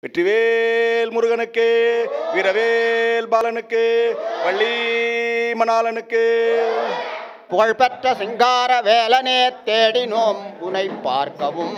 வெற்றிவேல் முருகனுக்கு வீரவேல் பாலனுக்கு வள்ளி மணாளனுக்கு புகழ்பெற்ற சிங்கார வேலனே தேடினோம் உனை பார்க்கவும்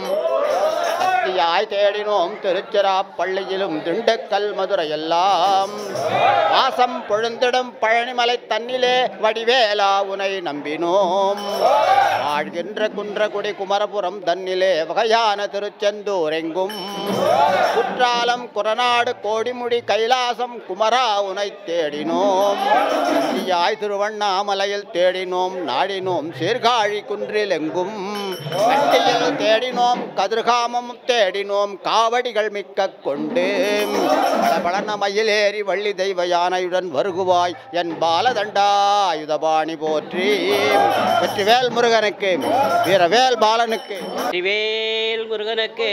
சக்தியாய் தேடினோம் திருச்சிராப்பள்ளியிலும் திண்டுக்கல் மதுரை எல்லாம் வாசம் பொழுந்திடும் பழனிமலை தன்னிலே வடிவேலா உனை நம்பினோம் ஆழ்கின்ற குன்றகுடி குமரபுரம் தன்னிலே வகையான திருச்செந்தூர் எங்கும் குற்றாலம் குரநாடு கோடிமுடி கைலாசம் குமரா உனை தேடினோம் நந்தியாய் திருவண்ணாமலையில் தேடினோம் நாடினோம் சீர்காழி குன்றில் எங்கும் கண்டியில் தேடினோம் கதிர்காமம் தேடினோம் காவடிகள் மிக்க கொண்டு பழன மயிலேறி வள்ளி தெய்வ யானையுடன் வருகுவாய் என் பாலதண்டாயுதபாணி போற்றி வெற்றிவேல் முருகனுக்கு வீரவேல் பாலனுக்கு திவேல் முருகனுக்கு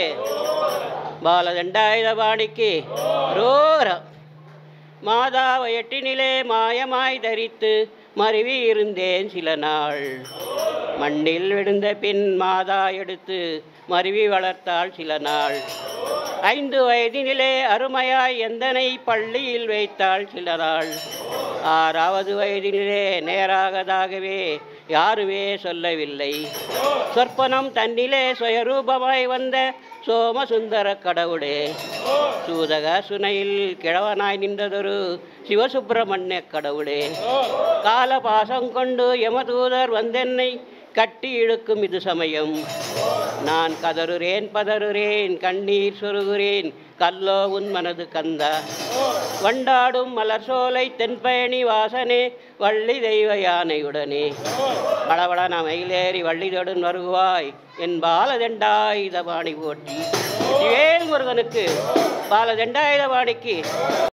பாலதண்டாயுதபாணிக்கு ரோரம் மாதாவ எட்டினிலே மாயமாய் தரித்து மருவி இருந்தேன் சில நாள் மண்ணில் விழுந்த பின் மாதா எடுத்து மருவி வளர்த்தாள் சில நாள் ஐந்து வயதினிலே அருமையாய் எந்தனை பள்ளியில் வைத்தாள் சில நாள் ஆறாவது வயதினிலே நேராகதாகவே யாருமே சொல்லவில்லை சொற்பனம் தன்னிலே சுயரூபமாய் வந்த சோமசுந்தர கடவுளே சூதக சுனையில் கிழவனாய் நின்றதொரு சிவசுப்பிரமணிய கடவுளே கால பாசம் கொண்டு யமதூதர் வந்தென்னை கட்டி இழுக்கும் இது சமயம் நான் கதறுறேன் பதறுறேன் கண்ணீர் சொருகுறேன் கல்லோ உன் மனது கந்தா வண்டாடும் மலர் சோலை தென்பயணி வாசனே வள்ளி தெய்வ யானையுடனே பளபளன மயிலேறி வள்ளிதொடன் வருவாய் என் பாலதெண்டாயுதபாணி போற்றி வேல் முருகனுக்கு பாலதெண்டாயுதபாணிக்கு